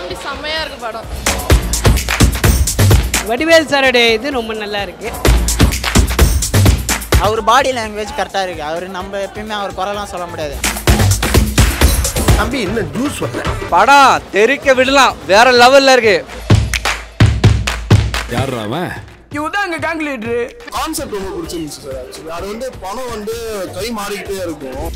Comedy செம்மையாக இருக்கு படம் வடிவேல் சாரோடைய இது ரொம்ப நல்லா இருக்கு அவர் பாடி லாங்குவேஜ் கரெக்டாக இருக்குது அவர் நம்ம எப்பயுமே அவர் குறைலாம் சொல்ல முடியாது தம்பி இன்னும் ஜூஸ் வரல படம் தெறிக்க விடலாம் வேற லெவல்ல இருக்கு யார் அவன் கான்செப்ட் ரொம்ப பிடிச்சிருந்துச்சு சார் ஆக்சுவலி அது வந்து பணம் வந்து கை மாறிக்கிட்டே இருக்கும்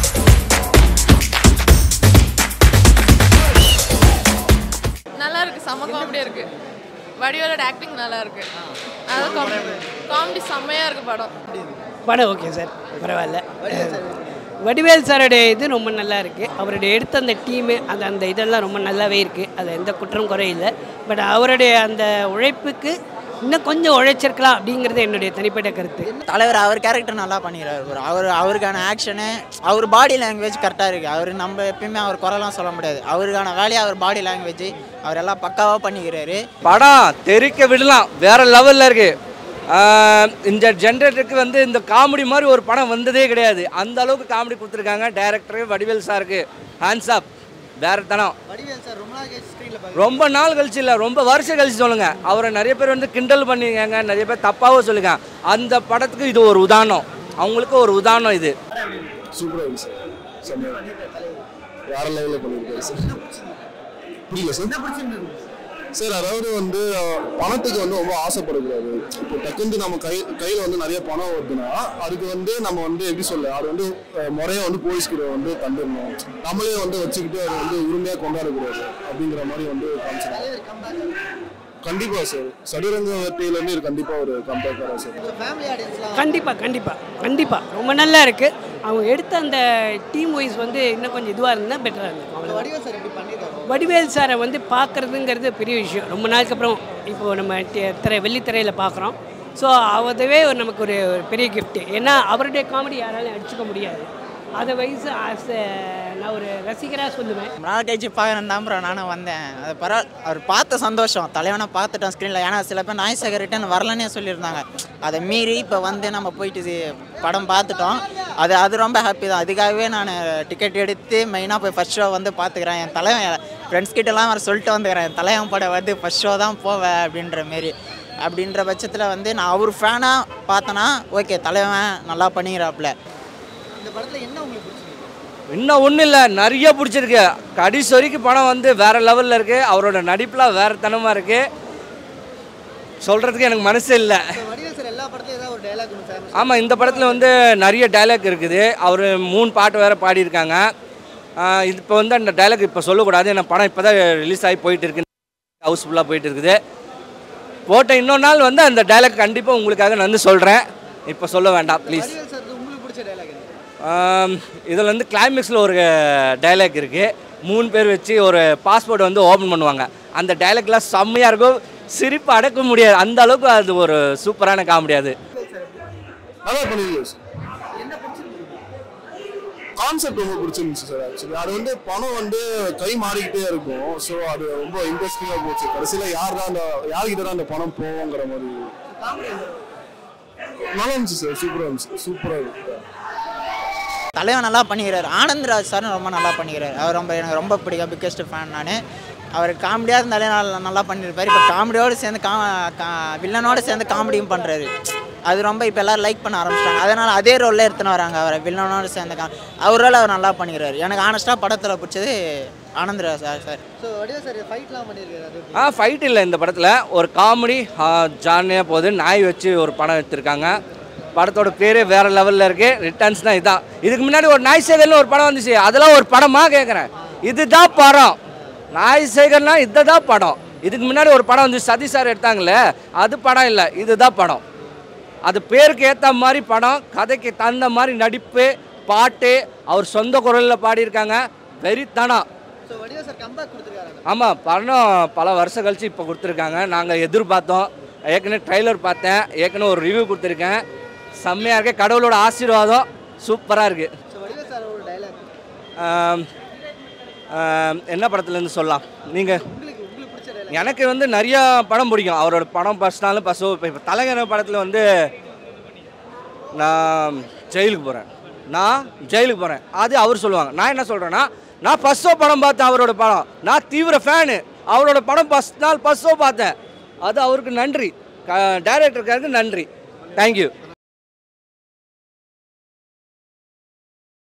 நல்லா இருக்கு செம்ம காமெடியாக இருக்கு வடிவேலோட ஆக்டிங் நல்லா இருக்கு அதான் காமெடி காமெடி செம்மையாக இருக்கு படம் படம் ஓகே சார் பரவாயில்ல வடிவேல் சாரோடைய இது ரொம்ப நல்லா இருக்குது அவருடைய எடுத்த அந்த டீமு அந்த அந்த இதெல்லாம் ரொம்ப நல்லாவே இருக்குது அது எந்த குற்றம் குறையில்லை பட் அவருடைய அந்த உழைப்புக்கு இன்னும் கொஞ்சம் உழைச்சிருக்கலாம் அப்படிங்கிறது என்னுடைய தனிப்பட்ட கருத்து தலைவர் அவர் கேரக்டர் நல்லா பண்ணிக்கிறாரு bro. அவர் அவருக்கான ஆக்ஷனு அவர் பாடி லாங்குவேஜ் கரெக்டாக இருக்குது அவர் நம்ம எப்பயுமே அவர் குறைலாம் சொல்ல முடியாது அவருக்கான வேலையை அவர் பாடி லாங்குவேஜ் அவர் எல்லாம் பக்காவாக பண்ணிக்கிறாரு படம் தெறிக்க விடலாம் வேற லெவல்ல இருக்கு ஆஹ் இந்த ஜென்ரேட்டருக்கு வந்து இந்த காமெடி மாதிரி ஒரு படம் வந்ததே கிடையாது அந்த அளவுக்கு காமெடி கொடுத்துருக்காங்க டைரக்டர் வடிவேல் சாருக்கு ஹேண்ட்ஸ் அப் வேற தனம் ரொம்ப நாள் கழிச்சு இல்லை ரொம்ப வருஷம் கழிச்சு சொல்லுங்க அவரை நிறைய பேர் வந்து கிண்டல் பண்ணிருக்காங்க நிறைய பேர் தப்பாகவும் சொல்லுங்க அந்த படத்துக்கு இது ஒரு உதாரணம் அவங்களுக்கு ஒரு உதாரணம் இது சூப்பராக இருக்கு சார் செம்மையா வேற லெவலில் பண்ணியிருக்காரு சார் புரியல சார் சார் அதாவது வந்து அஹ், பணத்துக்கு வந்து ரொம்ப ஆசைப்படக்கூடாது இப்போ டக்குந்து நம்ம கை கையில் வந்து நிறைய பணம் வருதுன்னா அதுக்கு வந்து நம்ம வந்து எப்படி சொல்ல அது வந்து அஹ், முறையா வந்து போலீஸ்கிட்ட வந்து தந்துடணும் நம்மளே வந்து வச்சுக்கிட்டு அதை வந்து உரிமையாக கொண்டாடக்கூடாது அப்படிங்கிற மாதிரி வந்து காமிச்சிருக்காங்க கண்டிப்பா சார் சதுரங்க வேட்டையிலேருந்து இது கண்டிப்பா ஒரு கம்பேக்காரா சார் கண்டிப்பாக கண்டிப்பாக கண்டிப்பாக ரொம்ப நல்லா இருக்குது அவங்க எடுத்த அந்த டீம் வைஸ் வந்து இன்னும் கொஞ்சம் இதுவாக இருந்தால் பெட்டராக இருக்கும் அவ்வளவுதான். வடிவேல் சாரை வந்து பார்க்குறதுங்கிறது பெரிய விஷயம் ரொம்ப நாளுக்கு அப்புறம் இப்போது நம்ம டி- திரை வெள்ளித்திரையில் பார்க்குறோம் ஸோ அதுவே ஒரு நமக்கு ஒரு ஒரு பெரிய gift ஏன்னா அவருடைய காமெடி யாராலையும் அடிச்சுக்க முடியாது அதை வயசு ஆஸ் நான் ஒரு ரசிகராக சொல்லுவேன் ரொம்ப நாள் கழிச்சு பார்க்குறேன் தான் ப்ரோ நானும் வந்தேன் அது பரவாயில்ல அவர் பார்த்த சந்தோஷம் தலைவனை பார்த்துட்டோம் ஸ்க்ரீனில் ஏன்னா சில பேர் நாய் சேகர் ரிட்டன் வரலன்னே சொல்லியிருந்தாங்க அதை மீறி இப்போ வந்து நம்ம போயிட்டு இது படம் பார்த்துட்டோம் அது அது ரொம்ப ஹாப்பி தான் அதுக்காகவே நான் டிக்கெட் எடுத்து மெயினாக போய் ஃபஸ்ட் ஷோ வந்து பார்த்துக்கிறேன் என் தலைவன் ஃப்ரெண்ட்ஸ் கிட்டலாம் வர சொல்லிட்டு வந்துக்கிறேன் என் தலைவன் படம் வந்து ஃபஸ்ட் ஷோ தான் போவேன் அப்படின்ற மாரி அப்படின்ற பட்சத்தில் வந்து நான் அவர் ஃபேனாக பார்த்தேன்னா ஓகே தலைவன் நல்லா பண்ணிக்கிறாப்புல இன்னும் ஒன்றும் இல்லை நிறைய பிடிச்சிருக்கு கடைசி வரைக்கும் படம் வந்து வேற லெவலில் இருக்கு அவரோட நடிப்புலாம் வேற தனமாக இருக்கு சொல்றதுக்கு எனக்கு மனசு இல்லை ஆமாம் இந்த படத்தில் வந்து நிறைய டைலாக் இருக்குது அவர் மூணு பாட்டு வேற பாடியிருக்காங்க ஆஹ் இது இப்போ வந்து அந்த டைலாக் இப்போ சொல்லக்கூடாது ஏன்னா படம் இப்போ தான் ரிலீஸ் ஆகி போயிட்டு இருக்கு ஹவுஸ்ஃபுல்லாக போயிட்டு இருக்குது போட்ட இன்னொரு நாள் வந்து அந்த டைலாக் கண்டிப்பாக உங்களுக்காக நான் வந்து சொல்கிறேன் இப்போ சொல்ல வேண்டாம் ப்ளீஸ் இதில் வந்து கிளைமேக்ஸில் ஒரு டைலாக் இருக்குது மூணு பேர் வச்சு ஒரு பாஸ்போர்ட் வந்து ஓப்பன் பண்ணுவாங்க அந்த டைலாக்லாம் செம்மையாக இருக்கும் சிரிப்பு அடக்க முடியாது அந்த அளவுக்கு அது ஒரு சூப்பரான காமெடி அது நல்லா பண்ணிருக்கீங்க சார் கான்செப்ட் ரொம்ப பிடிச்சிருந்துச்சு சார் ஆக்சுவலி அது வந்து பணம் வந்து கை மாறிக்கிட்டே இருக்கும் ஸோ அது ரொம்ப இன்ட்ரெஸ்டிங்காக போச்சு கடைசியில் யார் தான் அந்த யார்கிட்ட தான் அந்த பணம் போவோங்கிற மாதிரி நல்லா இருந்துச்சு சார் சூப்பராக இருந்துச்சு சூப்பராக இருக்கு தலைவன் நல்லா பண்ணிக்கிறாரு ஆனந்த்ராஜ் சாரும் ரொம்ப நல்லா பண்ணிக்கிறாரு அவர் ரொம்ப எனக்கு ரொம்ப பிடிக்கும் பிக்கஸ்ட் ஃபேன் நான் அவர் காமெடியாக இருந்தாலே நல்லா நல்லா பண்ணியிருப்பார் இப்போ காமெடியோடு சேர்ந்து கா வில்லனோடு சேர்ந்து காமெடியும் பண்ணுறாரு அது ரொம்ப இப்போ எல்லோரும் லைக் பண்ண ஆரம்பிச்சிட்டாங்க அதனால் அதே ரோலில் எடுத்துன்னு வராங்க அவரை வில்லனோடு சேர்ந்து கா அவர் ரோல் அவர் நல்லா பண்ணிக்கிறாரு எனக்கு ஆனஸ்ட்டாக படத்தில் பிடிச்சது ஆனந்த்ராஜ் சார் சார் ஆ ஃபைட் இல்லை இந்த படத்தில் ஒரு காமெடி ஜாலியாக போகுது நாய் வச்சு ஒரு படம் எடுத்திருக்காங்க படத்தோட பேரே வேற லெவலில் இருக்கு ரிட்டர்ன்ஸ்னா இதான் இதுக்கு முன்னாடி ஒரு நாய் சேகர்னு ஒரு படம் வந்துச்சு அதெல்லாம் ஒரு படமா கேட்குறேன் இதுதான் படம் நாய் சேகர்னா இதுதான் படம் இதுக்கு முன்னாடி ஒரு படம் வந்து சதீஷ் சார் எடுத்தாங்களே அது படம் இல்லை இதுதான் படம் அது பேருக்கு ஏற்ற மாதிரி படம் கதைக்கு தகுந்த மாதிரி நடிப்பு பாட்டு அவர் சொந்த குரலில் பாடியிருக்காங்க வெறித்தனம் ஆமாம் படம் பல வருஷம் கழிச்சு இப்போ கொடுத்துருக்காங்க நாங்கள் எதிர்பார்த்தோம் ஏற்கனவே ட்ரைலர் பார்த்தேன் ஏற்கனவே ஒரு ரிவ்யூ கொடுத்துருக்கேன் செம்மையாக இருக்கு கடவுளோட ஆசீர்வாதம் சூப்பராக இருக்குது என்ன படத்துலேருந்து சொல்லலாம் நீங்கள் எனக்கு வந்து நிறைய படம் பிடிக்கும் அவரோட படம் ஃபஸ்ட்னாலும் ஃபஸ்ட் இப்போ இப்போ தலைவர் படத்தில் வந்து நான் ஜெயிலுக்கு போகிறேன் நான் ஜெயிலுக்கு போகிறேன் அது அவர் சொல்லுவாங்க நான் என்ன சொல்கிறேன்னா நான் ஃபர்ஸ்ட் ஷோ படம் பார்த்தேன் அவரோட படம் நான் தீவிர ஃபேனு அவரோட படம் ஃபஸ்ட் நாள் ஃபர்ஸ்ட் ஷோ பார்த்தேன் அது அவருக்கு நன்றி டைரக்டருக்காருக்கு நன்றி தேங்க்யூ